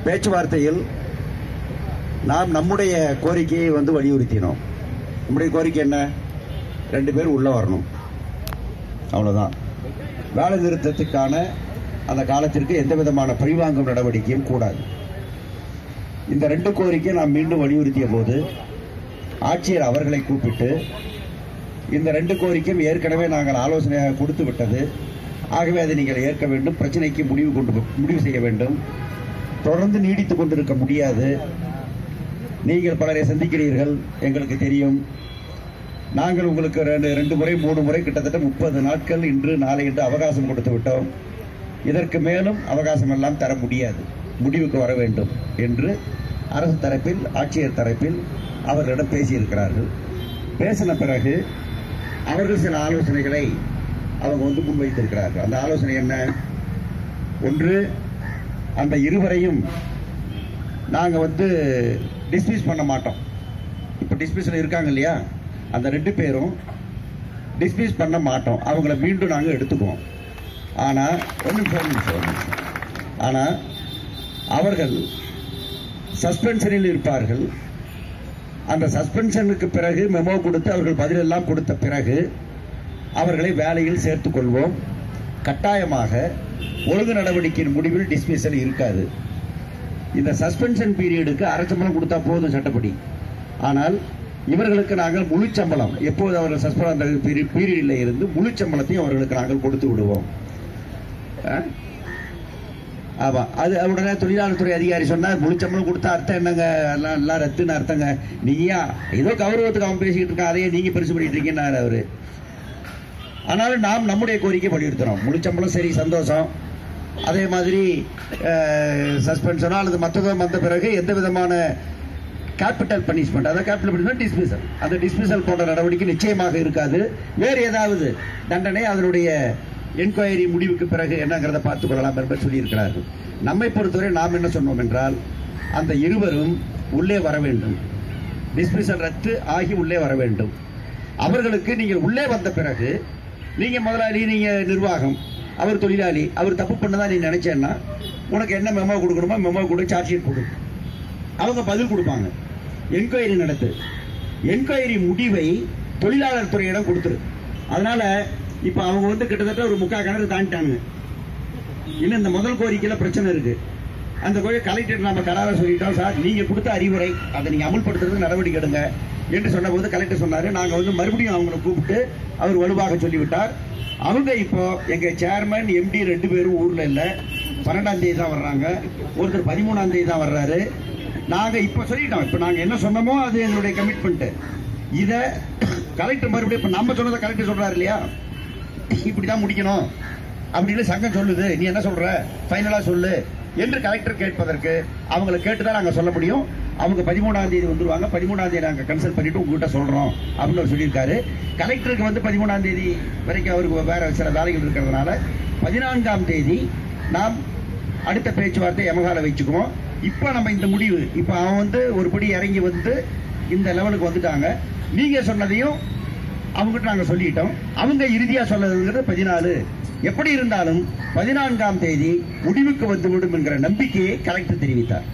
பேச்சுவார்த்தையில் நாம் நம்முடைய கோரிக்கையை வந்து வலியுறுத்தினோம் நம்முடைய கோரிக்கை என்ன ரெண்டு பேரும் உள்ள வரணும் அவ்வளவுதான் வேலை நிறுத்தத்துக்கான அந்த காலத்திற்கு எந்த விதமான பழிவாங்கும் நடவடிக்கையும் கூடாது இந்த ரெண்டு கோரிக்கை நாம் மீண்டும் வலியுறுத்திய போது ஆட்சியர் அவர்களை கூப்பிட்டு இந்த ரெண்டு கோரிக்கையும் ஏற்கனவே நாங்கள் ஆலோசனையாக கொடுத்து விட்டது ஆகவே அதை நீங்கள் ஏற்க வேண்டும் பிரச்சனைக்கு முடிவு கொண்டு முடிவு செய்ய வேண்டும் தொடர்ந்து நீடித்துக் கொண்டிருக்க முடியாது நீங்கள் பலரை சந்திக்கிறீர்கள் எங்களுக்கு தெரியும் நாங்கள் உங்களுக்கு ரெண்டு ரெண்டு முறை மூணு முறை கிட்டத்தட்ட முப்பது நாட்கள் இன்று நாளை என்று அவகாசம் கொடுத்து விட்டோம் இதற்கு மேலும் அவகாசம் எல்லாம் தர முடியாது முடிவுக்கு வர வேண்டும் என்று அரசு தரப்பில் ஆட்சியர் தரப்பில் அவர்களிடம் பேசியிருக்கிறார்கள் பேசின பிறகு அவர்கள் சில ஆலோசனைகளை அவங்க வந்து முன்வைத்திருக்கிறார்கள் அந்த ஆலோசனை என்ன ஒன்று அந்த இருவரையும் நாங்கள் வந்து டிஸ்மிஸ் பண்ண மாட்டோம் இப்போ டிஸ்மிஸில் இருக்காங்க இல்லையா அந்த ரெண்டு பேரும் டிஸ்மிஸ் பண்ண மாட்டோம் அவங்கள மீண்டும் நாங்கள் எடுத்துக்குவோம் ஆனால் ஒரு நிமிஷம் ஒரு நிமிஷம் ஒரு நிமிஷம் ஆனால் அவர்கள் சஸ்பென்ஷனில் இருப்பார்கள் அந்த சஸ்பென்ஷனுக்கு பிறகு மெமோ கொடுத்து அவர்கள் பதிலெல்லாம் கொடுத்த பிறகு அவர்களை வேலையில் சேர்த்துக் கொள்வோம் கட்டாயமாக ஒழுங்கு நடவடிக்கையின் முடிவில் டிஸ்மிஸல் இருக்காது இந்த சஸ்பென்ஷன் பீரியடுக்கு அரை சம்பளம் கொடுத்தா போதும் சட்டப்படி ஆனால் இவர்களுக்கு நாங்கள் முழு சம்பளம் எப்போது அவர்கள் சஸ்பெண்ட் அந்த பீரியடில் இருந்து முழு சம்பளத்தையும் அவர்களுக்கு நாங்கள் கொடுத்து விடுவோம் ஆ? ஆமா அது உடனே தொழிலாளர் துறை அதிகாரி சொன்னார் முழு சம்பளம் கொடுத்தா அர்த்தம் என்னங்க எல்லாம் எல்லாம் ரத்துன்னு அர்த்தங்க நீயா ஏதோ கௌரவத்துக்கு அவன் பேசிக்கிட்டு இருக்கான் அதையே நீங்க பெருசு பண்ணிட்டு இருக்கீங்கன்னாரு அவரு ஆனாலும் நாம் நம்முடைய கோரிக்கை வலியுறுத்துறோம் முழு சம்பளம் சரி சந்தோஷம் அதே மாதிரி சஸ்பென்ஷனோ அல்லது மற்றதோ வந்த பிறகு எந்த விதமான கேபிட்டல் பனிஷ்மெண்ட் அதாவது கேபிட்டல் பனிஷ்மெண்ட் டிஸ்மிசல் அந்த டிஸ்மிசல் போன்ற நடவடிக்கை நிச்சயமாக இருக்காது வேறு ஏதாவது தண்டனை அதனுடைய என்கொயரி முடிவுக்கு பிறகு என்னங்கிறத பார்த்துக் கொள்ளலாம் என்று சொல்லியிருக்கிறார்கள் நம்மை பொறுத்தவரை நாம் என்ன சொன்னோம் என்றால் அந்த இருவரும் உள்ளே வர வேண்டும் டிஸ்மிசல் ரத்து ஆகி உள்ளே வர வேண்டும் அவர்களுக்கு நீங்கள் உள்ளே வந்த பிறகு நீங்க முதலாளி நீங்க நிர்வாகம் அவர் தொழிலாளி அவர் தப்பு பண்ணதா நீ நினைச்சேன்னா உனக்கு என்ன மெமோ கொடுக்கணுமோ மெமோ கொடு சார்ஜ் ஷீட் கொடு அவங்க பதில் கொடுப்பாங்க என்கொயரி நடத்து என்கொயரி முடிவை தொழிலாளர் துறையிடம் கொடுத்துரு அதனால இப்ப அவங்க வந்து கிட்டத்தட்ட ஒரு முக்கா கிணறு தாண்டிட்டானுங்க இன்னும் இந்த முதல் கோரிக்கையில பிரச்சனை இருக்கு அந்த கோயில் கலெக்டர் நாம கரார சொல்லிட்டோம் சார் நீங்க கொடுத்த அறிவுரை அதை நீங்க அமுல்படுத்துறதுக்கு நடவடிக்கை எடுங்க என்று சொன்னபோது கலெக்டர் சொன்னாரு நாங்க வந்து மறுபடியும் அவங்களை கூப்பிட்டு அவர் வலுவாக சொல்லிவிட்டார் அவங்க இப்போ எங்க சேர்மன் எம்டி ரெண்டு பேரும் ஊர்ல இல்ல பன்னெண்டாம் தேதி தான் வர்றாங்க ஒருத்தர் பதிமூணாம் தேதி தான் வர்றாரு நாங்க இப்ப சொல்லிட்டோம் இப்ப நாங்க என்ன சொன்னோமோ அது எங்களுடைய கமிட்மெண்ட் இத கலெக்டர் மறுபடியும் இப்ப நம்ம சொன்னதை கலெக்டர் சொல்றாரு இல்லையா இப்படிதான் முடிக்கணும் அப்படின்னு சங்கம் சொல்லுது நீ என்ன சொல்ற ஃபைனலா சொல்லு என்று கலெக்டர் கேட்பதற்கு அவங்களை கேட்டுதான் நாங்க சொல்ல முடியும் அவங்க பதிமூணாம் தேதி வந்துருவாங்க பதிமூணாம் தேதி நாங்க கன்சல்ட் பண்ணிட்டு உங்ககிட்ட சொல்றோம் அப்படின்னு அவர் சொல்லியிருக்காரு கலெக்டருக்கு வந்து பதிமூணாம் தேதி வரைக்கும் அவருக்கு வேற சில வேலைகள் இருக்கிறதுனால பதினான்காம் தேதி நாம் அடுத்த பேச்சுவார்த்தை எமகால வச்சுக்குவோம் இப்ப நம்ம இந்த முடிவு இப்ப அவன் வந்து ஒரு படி இறங்கி வந்து இந்த லெவலுக்கு வந்துட்டாங்க நீங்க சொன்னதையும் அவங்ககிட்ட நாங்க சொல்லிட்டோம் அவங்க இறுதியா சொன்னதுங்கிறது பதினாலு எப்படி இருந்தாலும் பதினான்காம் தேதி முடிவுக்கு வந்துவிடும் என்கிற நம்பிக்கையை கலெக்டர் தெரிவித்தார்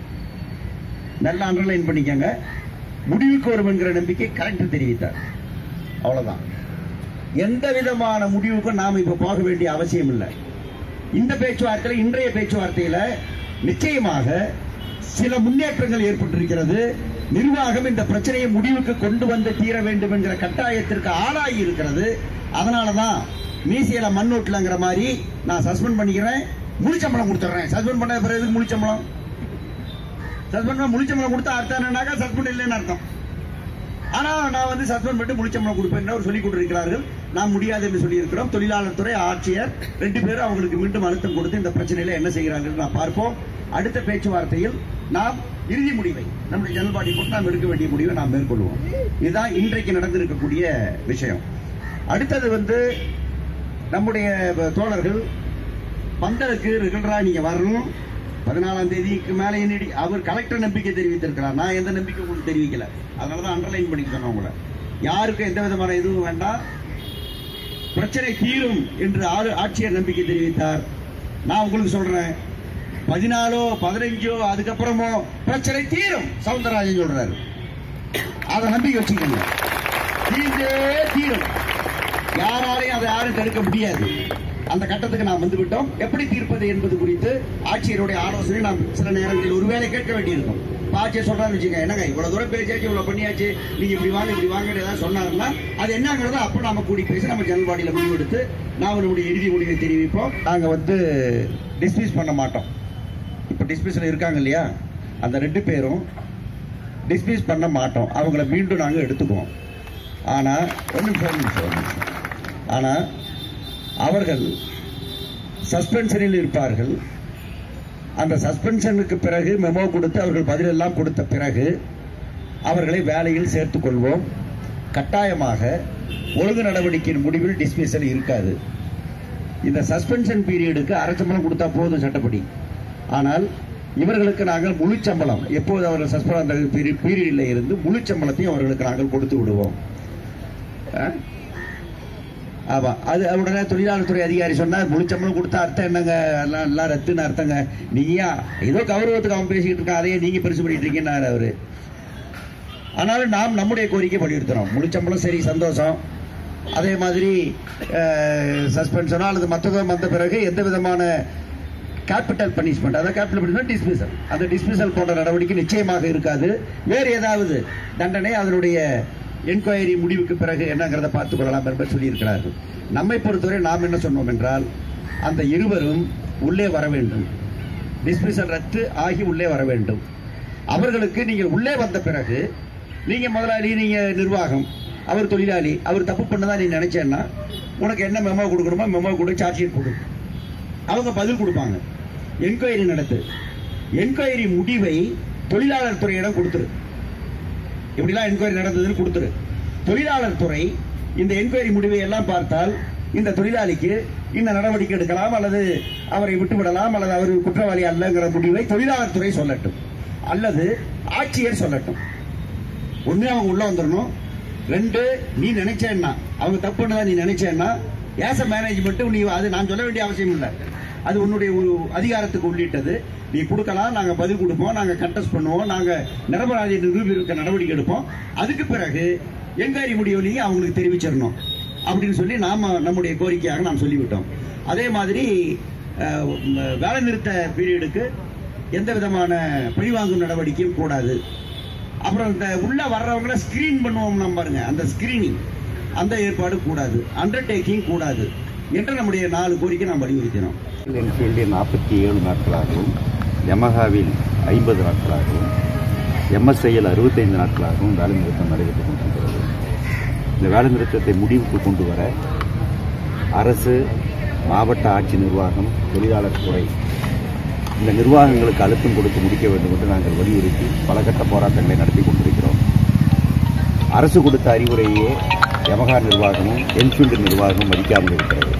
நல்லா அண்டர்லைன் பண்ணிக்கங்க முடிவுக்கு வரும் என்கிற நம்பிக்கை கலெக்டர் தெரிவித்தார் அவ்வளவுதான் எந்த விதமான முடிவுக்கும் நாம இப்ப போக வேண்டிய அவசியம் இல்லை இந்த பேச்சுவார்த்தையில இன்றைய பேச்சுவார்த்தையில நிச்சயமாக சில முன்னேற்றங்கள் ஏற்பட்டிருக்கிறது நிர்வாகம் இந்த பிரச்சனையை முடிவுக்கு கொண்டு வந்து தீர வேண்டும் என்கிற கட்டாயத்திற்கு ஆளாகி இருக்கிறது அதனாலதான் மீசியில மண்ணோட்டலங்கிற மாதிரி நான் சஸ்பெண்ட் பண்ணிக்கிறேன் முழிச்சம்பளம் கொடுத்துட்றேன் சஸ்பெண்ட் பண்ண பிறகு எதுக்கு முழிச்சம்பளம் சஸ்பெண்ட் பண்ண முழிச்சம்பளம் கொடுத்தா அர்த்தம் என்னன்னாக்கா சஸ்பெண்ட் இல்லைன்னு அர்த்தம் ஆனா நான் வந்து சஸ்பெண்ட் பண்ணி முழிச்சம்பளம் கொடுப்பேன் அவர் சொல்லிக் கொண்டிருக்கிறார்கள் நான் முடியாது என்று சொல்லியிருக்கிறோம் தொழிலாளர் துறை ஆட்சியர் ரெண்டு பேரும் அவங்களுக்கு மீண்டும் அழுத்தம் கொடுத்து இந்த பிரச்சனையில என்ன செய்கிறார்கள் நான் பார்ப்போம் அடுத்த பேச்சுவார்த்தையில் நாம் இறுதி முடிவை நம்முடைய ஜனல் பாடி போட்டு நாம் எடுக்க வேண்டிய முடிவை நாம் மேற்கொள்வோம் இதுதான் இன்றைக்கு நடந்திருக்கக்கூடிய விஷயம் அடுத்தது வந்து நம்முடைய தோழர்கள் பந்தலுக்கு ரெகுலரா நீங்க வரணும் பதினாலாம் தேதிக்கு மேலே என்னடி அவர் கலெக்டர் நம்பிக்கை தெரிவித்திருக்கிறார் நான் எந்த நம்பிக்கை உங்களுக்கு தெரிவிக்கல அதனாலதான் அண்டர்லைன் பண்ணிக்க சொன்னேன் உங்களை யாருக்கும் எந்த விதமான இதுவும் வேண்டாம் பிரச்சனை தீரும் என்று ஆளு- ஆட்சியர் நம்பிக்கை தெரிவித்தார் நான் உங்களுக்கு சொல்றேன் பதினாலோ பதினஞ்சோ அதுக்கப்புறமோ பிரச்சனை தீரும் சவுந்தரராஜன் சொல்றாரு அதை நம்பிக்கை வச்சுக்கோங்க தீர்ந்தே தீரும் யாராலையும் அதை யாரும் தடுக்க முடியாது அந்த கட்டத்துக்கு நாம் வந்து விட்டோம் எப்படி தீர்ப்பது என்பது குறித்து ஆட்சியருடைய ஆலோசனை நாம் சில நேரங்களில் ஒருவேளை கேட்க வேண்டியிருக்கும் இப்ப ஆட்சியர் சொல்றான்னு வச்சுங்க என்னங்க இவ்வளவு தூரம் பேசியாச்சு இவ்வளவு பண்ணியாச்சு நீங்க இப்படி வாங்க இப்படி வாங்க ஏதாவது சொன்னாருன்னா அது என்னங்கிறத அப்ப நாம கூடி பேசி நம்ம ஜனல் பாடியில முடிவெடுத்து நாம் நம்முடைய இறுதி முடிவை தெரிவிப்போம் நாங்க வந்து டிஸ்மிஸ் பண்ண மாட்டோம் இப்ப டிஸ்மிஸ்ல இருக்காங்க இல்லையா அந்த ரெண்டு பேரும் டிஸ்மிஸ் பண்ண மாட்டோம் அவங்கள மீண்டும் நாங்க எடுத்துக்குவோம் ஆனா ஒரு நிமிஷம் ஒரு நிமிஷம் ஒரு நிமிஷம் ஆனா அவர்கள் சஸ்பென்ஷனில் இருப்பார்கள் அந்த சஸ்பென்ஷனுக்கு பிறகு மெமோ கொடுத்து அவர்கள் பதிலெல்லாம் கொடுத்த பிறகு அவர்களை வேலையில் சேர்த்துக் கொள்வோம் கட்டாயமாக ஒழுங்கு நடவடிக்கையின் முடிவில் டிஸ்மிஸல் இருக்காது இந்த சஸ்பென்ஷன் பீரியடுக்கு அரை சம்பளம் கொடுத்தா போதும் சட்டப்படி ஆனால் இவர்களுக்கு நாங்கள் முழு சம்பளம் எப்போது அவர்கள் சஸ்பெண்ட் அந்த பீரியடில் இருந்து முழு சம்பளத்தையும் அவர்களுக்கு நாங்கள் கொடுத்து விடுவோம் ஆ? ஆமா அது உடனே தொழிலாளர் துறை அதிகாரி சொன்னார் முழு சம்பளம் கொடுத்தா அர்த்தம் என்னங்க எல்லாம் எல்லாம் ரத்துன்னு அர்த்தங்க நீயா ஏதோ கௌரவத்துக்கு அவன் பேசிக்கிட்டு இருக்கான் அதையே நீங்க பெருசு பண்ணிட்டு இருக்கீங்கன்னாரு அவரு ஆனாலும் நாம் நம்முடைய கோரிக்கை வலியுறுத்துறோம் முழு சம்பளம் சரி சந்தோஷம் அதே மாதிரி சஸ்பென்ஷனோ அல்லது மற்றதோ வந்த பிறகு எந்த விதமான கேபிட்டல் பனிஷ்மெண்ட் அதாவது கேபிட்டல் பனிஷ்மெண்ட் டிஸ்மிசல் அந்த டிஸ்மிசல் போன்ற நடவடிக்கை நிச்சயமாக இருக்காது வேறு ஏதாவது தண்டனை அதனுடைய என்கொயரி முடிவுக்கு பிறகு என்னங்கிறத பார்த்துக் கொள்ளலாம் என்று சொல்லியிருக்கிறார்கள் நம்மை பொறுத்தவரை நாம் என்ன சொன்னோம் என்றால் அந்த இருவரும் உள்ளே வர வேண்டும் டிஸ்மிசல் ரத்து ஆகி உள்ளே வர வேண்டும் அவர்களுக்கு நீங்கள் உள்ளே வந்த பிறகு நீங்க முதலாளி நீங்க நிர்வாகம் அவர் தொழிலாளி அவர் தப்பு பண்ணதா நீ நினைச்சேன்னா உனக்கு என்ன மெமோ கொடுக்கணுமோ மெமோ கொடு சார்ஜ் ஷீட் கொடு அவங்க பதில் கொடுப்பாங்க என்கொயரி நடத்து என்கொயரி முடிவை தொழிலாளர் துறையிடம் கொடுத்துரு இப்படிலாம் என்கொயரி நடந்ததுன்னு கொடுத்துரு தொழிலாளர் துறை இந்த என்கொயரி முடிவை எல்லாம் பார்த்தால் இந்த தொழிலாளிக்கு இந்த நடவடிக்கை எடுக்கலாம் அல்லது அவரை விட்டுவிடலாம் அல்லது அவர் குற்றவாளி அல்லங்கிற முடிவை தொழிலாளர் துறை சொல்லட்டும் அல்லது ஆட்சியர் சொல்லட்டும் ஒண்ணு அவங்க உள்ள வந்துடணும் ரெண்டு நீ நினைச்சேன்னா அவங்க தப்பு பண்ணதா நீ நினைச்சேன்னா ஏச மேனேஜ்மெண்ட் நீ அது நான் சொல்ல வேண்டிய அவசியம் இல்லை அது உன்னுடைய ஒரு அதிகாரத்துக்கு உள்ளிட்டது நீ கொடுக்கலாம் நாங்க பதில் கொடுப்போம் நாங்க கண்டஸ்ட் பண்ணுவோம் நாங்க நிரபராதி நிரூபிக்க நடவடிக்கை எடுப்போம் அதுக்கு பிறகு என்கொயரி முடிவுலையும் அவங்களுக்கு தெரிவிச்சிடணும் அப்படின்னு சொல்லி நாம நம்முடைய கோரிக்கையாக நாம் சொல்லிவிட்டோம் அதே மாதிரி அஹ், ம- வேலை நிறுத்த பீரியடுக்கு எந்த விதமான பழிவாங்கும் நடவடிக்கையும் கூடாது அப்புறம் இந்த உள்ள வர்றவங்கள ஸ்கிரீன் பண்ணுவோம் நம்ம பாருங்க அந்த ஸ்கிரீனிங் அந்த ஏற்பாடு கூடாது அண்டர்டேக்கிங் கூடாது என்று நம்முடைய நாலு கோரிக்கை நாம் வலியுறுத்தினோம் என்ஃபீல்டில் நாற்பத்தி ஏழு நாட்களாகவும் யமஹாவில் ஐம்பது நாட்களாகவும் எம்எஸ்ஐயில் அறுபத்தைந்து நாட்களாகவும் வேலை நிறுத்தம் நடைபெற்றுக் கொண்டிருக்கிறது இந்த வேலை நிறுத்தத்தை முடிவுக்கு கொண்டு வர அரசு மாவட்ட ஆட்சி நிர்வாகம் தொழிலாளர் துறை இந்த நிர்வாகங்களுக்கு அழுத்தம் கொடுத்து முடிக்க வேண்டும் என்று நாங்கள் வலியுறுத்தி பல கட்ட போராட்டங்களை நடத்தி கொண்டிருக்கிறோம் அரசு கொடுத்த அறிவுரையே யமகா நிர்வாகமும் என்ஃபீல்டு நிர்வாகமும் மதிக்காமல் இருக்கிறது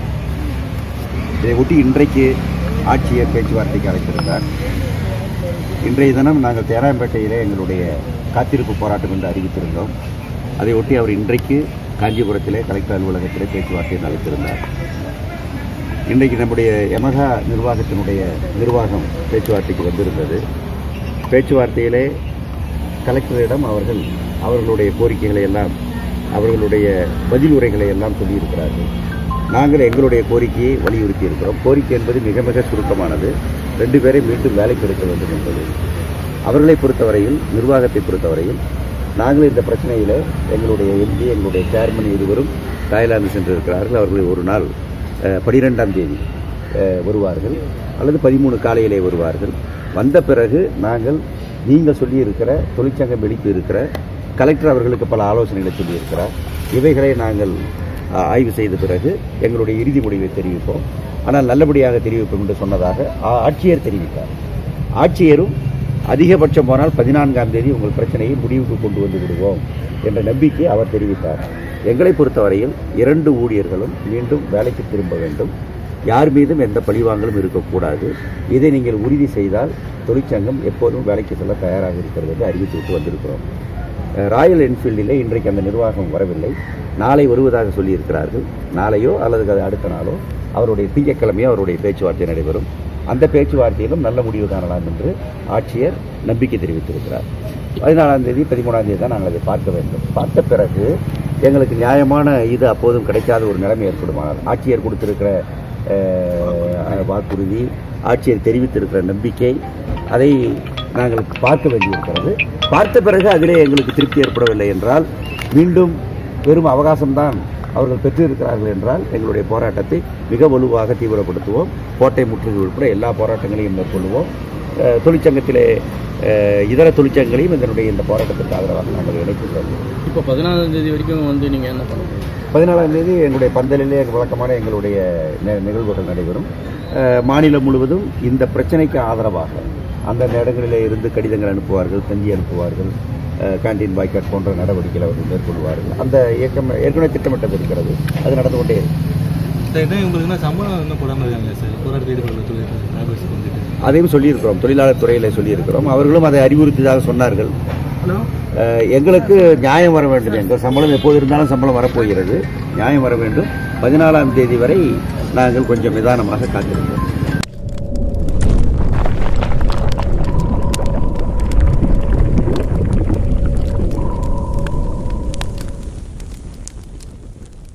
இதை ஒட்டி இன்றைக்கு ஆட்சியர் பேச்சுவார்த்தைக்கு அழைத்திருந்தார் இன்றைய தினம் நாங்கள் தேராம்பேட்டையிலே எங்களுடைய காத்திருப்பு போராட்டம் என்று அறிவித்திருந்தோம் அதை ஒட்டி அவர் இன்றைக்கு காஞ்சிபுரத்திலே கலெக்டர் அலுவலகத்திலே பேச்சுவார்த்தையை அழைத்திருந்தார் இன்றைக்கு நம்முடைய யமகா நிர்வாகத்தினுடைய நிர்வாகம் பேச்சுவார்த்தைக்கு வந்திருந்தது பேச்சுவார்த்தையிலே கலெக்டரிடம் அவர்கள் அவர்களுடைய கோரிக்கைகளை எல்லாம் அவர்களுடைய பதில் உரைகளை எல்லாம் சொல்லியிருக்கிறார்கள் நாங்கள் எங்களுடைய கோரிக்கையை வலியுறுத்தி இருக்கிறோம் கோரிக்கை என்பது மிக மிக சுருக்கமானது ரெண்டு பேரை மீண்டும் வேலைக்கு எடுக்க வேண்டும் என்பது அவர்களை பொறுத்தவரையில் நிர்வாகத்தை பொறுத்தவரையில் நாங்கள் இந்த பிரச்சனையில் எங்களுடைய எம்பி எங்களுடைய சேர்மன் இருவரும் தாய்லாந்து சென்றிருக்கிறார்கள் அவர்களை ஒரு நாள் பனிரெண்டாம் தேதி அஹ், வருவார்கள் அல்லது பதிமூணு காலையிலே வருவார்கள் வந்த பிறகு நாங்கள் நீங்கள் சொல்லியிருக்கிற தொழிற்சங்கம் வெளிப்பு இருக்கிற கலெக்டர் அவர்களுக்கு பல ஆலோசனைகளை சொல்லியிருக்கிறார் இவைகளை நாங்கள் அஹ், ஆய்வு செய்த பிறகு எங்களுடைய இறுதி முடிவை தெரிவிப்போம் ஆனால் நல்லபடியாக தெரிவிப்போம் என்று சொன்னதாக ஆ- ஆட்சியர் தெரிவித்தார் ஆட்சியரும் அதிகபட்சம் போனால் பதினான்காம் தேதி உங்கள் பிரச்சனையை முடிவுக்கு கொண்டு வந்து விடுவோம் என்ற நம்பிக்கை அவர் தெரிவித்தார் எங்களை பொறுத்தவரையில் இரண்டு ஊழியர்களும் மீண்டும் வேலைக்கு திரும்ப வேண்டும் யார் மீதும் எந்த பழிவாங்கலும் இருக்கக்கூடாது இதை நீங்கள் உறுதி செய்தால் தொழிற்சங்கம் எப்போதும் வேலைக்கு செல்ல தயாராக இருக்கிறது என்று அறிவித்துவிட்டு வந்திருக்கிறோம் அஹ், ராயல் என்ஃபீல்டிலே இன்றைக்கு அந்த நிர்வாகம் வரவில்லை நாளை வருவதாக சொல்லியிருக்கிறார்கள் நாளையோ அல்லது அது அடுத்த நாளோ அவருடைய திங்கட்கிழமையோ அவருடைய பேச்சுவார்த்தை நடைபெறும் அந்த பேச்சுவார்த்தையிலும் நல்ல முடிவு காணலாம் என்று ஆட்சியர் நம்பிக்கை தெரிவித்திருக்கிறார் பதினாலாம் தேதி பதிமூணாம் தேதி தான் நாங்கள் அதை பார்க்க வேண்டும் பார்த்த பிறகு எங்களுக்கு நியாயமான இது அப்போதும் கிடைக்காத ஒரு நிலைமை ஏற்படுமானால் ஆட்சியர் கொடுத்திருக்கிற அஹ், வாக்குறுதி ஆட்சியர் தெரிவித்திருக்கிற நம்பிக்கை அதை நாங்கள் பார்க்க வேண்டியிருக்கிறது பார்த்த பிறகு அதிலே எங்களுக்கு திருப்தி ஏற்படவில்லை என்றால் மீண்டும் வெறும் அவகாசம்தான் அவர்கள் பெற்றிருக்கிறார்கள் என்றால் எங்களுடைய போராட்டத்தை மிக வலுவாக தீவிரப்படுத்துவோம் கோட்டை முற்றுகை உட்பட எல்லா போராட்டங்களையும் மேற்கொள்வோம் அஹ், தொழிற்சங்கத்திலே அஹ், இதர தொழிற்சங்கங்களையும் இதனுடைய இந்த போராட்டத்திற்கு ஆதரவாக நாங்கள் இணைத்துள்ளோம் இப்போ பதினாலாம் தேதி வரைக்கும் வந்து நீங்கள் என்ன பண்ண போறீங்க பதினாலாம் தேதி எங்களுடைய பந்தலிலே வழக்கமான எங்களுடைய நி- நிகழ்வுகள் நடைபெறும் அஹ், மாநிலம் முழுவதும் இந்த பிரச்சனைக்கு ஆதரவாக அந்தந்த இடங்களிலே இருந்து கடிதங்கள் அனுப்புவார்கள் கஞ்சி அனுப்புவார்கள் அஹ், கேண்டீன் பாய்காட் போன்ற நடவடிக்கைகளை அவர்கள் மேற்கொள்வார்கள் அந்த இயக்கம் ஏற்கனவே திட்டமிட்டது இருக்கிறது அது நடந்து கொண்டே இருக்கும் சார் என்ன உங்களுக்கு என்ன சம்பளம் இன்னும் போடாமல் இருக்காங்க சார் போராட்டத்தில் ஈடுபடுற தொழில் லேபர்ஸ்க்கு வந்துட்டு அதையும் சொல்லியிருக்கிறோம் தொழிலாளர் துறையில் சொல்லியிருக்கிறோம் அவர்களும் அதை அறிவுறுத்தியதாக சொன்னார்கள் ஹலோ அஹ், எங்களுக்கு நியாயம் வர வேண்டும் எங்கள் சம்பளம் எப்போது இருந்தாலும் சம்பளம் வரப்போகிறது நியாயம் வர வேண்டும் பதினாலாம் தேதி வரை நாங்கள் கொஞ்சம் நிதானமாக காத்திருக்கிறோம்